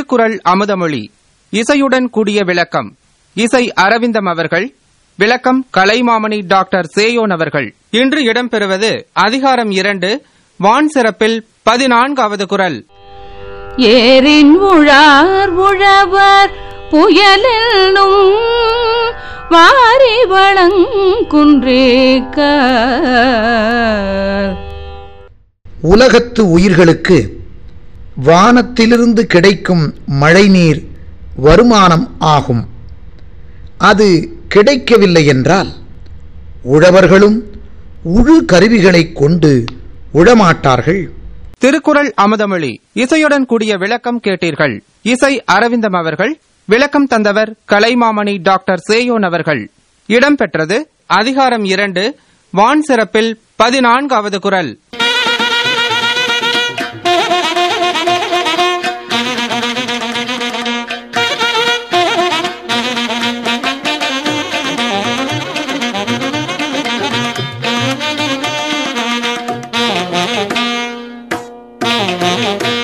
திருக்குறள் அமுதமொழி இசையுடன் கூடிய விளக்கம் இசை அரவிந்தம் அவர்கள் விளக்கம் கலைமாமணி டாக்டர் சேயோன் அவர்கள் இன்று இடம்பெறுவது அதிகாரம் இரண்டு வான் சிறப்பில் பதினான்காவது குரல் ஏரின் உழார் உழவர் புயலெல்லும் வாரி வளங்குன்றேக்க உலகத்து உயிர்களுக்கு வானத்திலிருந்து கிடைக்கும் மழைநீர் வருமானம் ஆகும் அது கிடைக்கவில்லை என்றால் உழவர்களும் உழு கருவிகளைக் கொண்டு உழமாட்டார்கள் திருக்குறள் அமுதமொழி இசையுடன் கூடிய விளக்கம் கேட்டீர்கள் இசை அரவிந்தம் அவர்கள் விளக்கம் தந்தவர் கலைமாமணி டாக்டர் சேயோன் அவர்கள் இடம்பெற்றது அதிகாரம் இரண்டு வான் சிறப்பில் பதினான்காவது குரல் Thank you.